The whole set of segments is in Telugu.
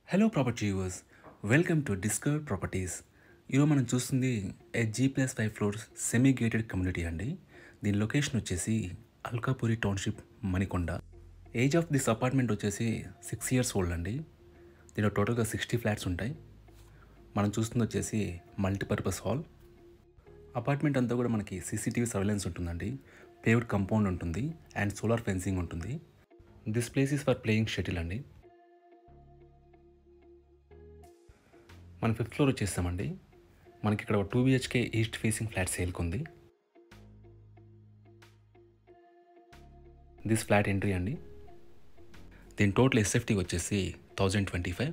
hello property viewers welcome to discover properties ఈరోజు మనం చూస్తుంది a G plus five floors semi gated community అండి దీని లొకేషన్ వచ్చేసి Alkapuri township Manikonda age of this apartment వచ్చేసి సిక్స్ ఇయర్స్ ఓల్డ్ అండి దీనిలో టోటల్గా సిక్స్టీ ఫ్లాట్స్ ఉంటాయి మనం చూస్తుంది వచ్చేసి మల్టీపర్పస్ హాల్ అపార్ట్మెంట్ అంతా కూడా మనకి సీసీటీవీ సర్వేలెన్స్ ఉంటుందండి పేవ్డ్ కంపౌండ్ ఉంటుంది అండ్ సోలార్ ఫెన్సింగ్ ఉంటుంది this place is for playing shuttle అండి మన ఫిఫ్త్ ఫ్లోర్ వచ్చేస్తామండి మనకి ఇక్కడ two BHK east facing flat సేల్కి ఉంది దిస్ ఫ్లాట్ ఎంట్రీ అండి దీని టోటల్ ఎస్ఎఫ్టీ వచ్చేసి థౌజండ్ ట్వంటీ ఫైవ్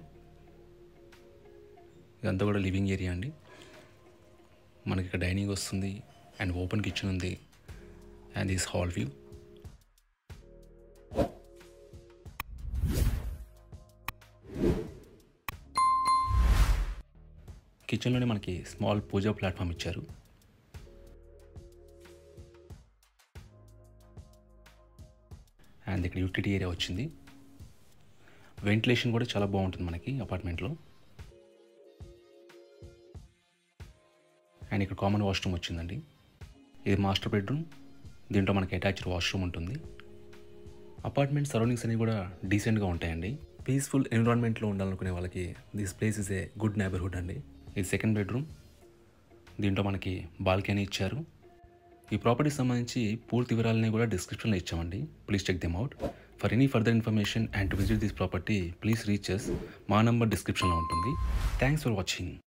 ఇదంతా కూడా లివింగ్ ఏరియా అండి మనకి ఇక్కడ డైనింగ్ వస్తుంది అండ్ ఓపెన్ కిచెన్ ఉంది అండ్ దిస్ హాల్ వ్యూ కిచెన్లోనే మనకి స్మాల్ పూజా ప్లాట్ఫామ్ ఇచ్చారు అండ్ ఇక్కడ యూటిలిటీ ఏరియా వచ్చింది వెంటిలేషన్ కూడా చాలా బాగుంటుంది మనకి అపార్ట్మెంట్లో అండ్ ఇక్కడ కామన్ వాష్రూమ్ వచ్చిందండి ఇది మాస్టర్ బెడ్రూమ్ దీంట్లో మనకి అటాచ్డ్ వాష్రూమ్ ఉంటుంది అపార్ట్మెంట్ సరౌండింగ్స్ అనేవి కూడా డీసెంట్గా ఉంటాయండి పీస్ఫుల్ ఎన్విరాన్మెంట్లో ఉండాలనుకునే వాళ్ళకి this place is a good neighbourhood అండి ఇది సెకండ్ బెడ్రూమ్ దీంట్లో మనకి బాల్కనీ ఇచ్చారు ఈ ప్రాపర్టీ సంబంధించి పూర్తి వివరాలని కూడా డిస్క్రిప్షన్లో ఇచ్చామండి please check them out for any further information and to visit this property please reach us మా నంబర్ డిస్క్రిప్షన్లో ఉంటుంది థ్యాంక్స్ ఫర్ వాచింగ్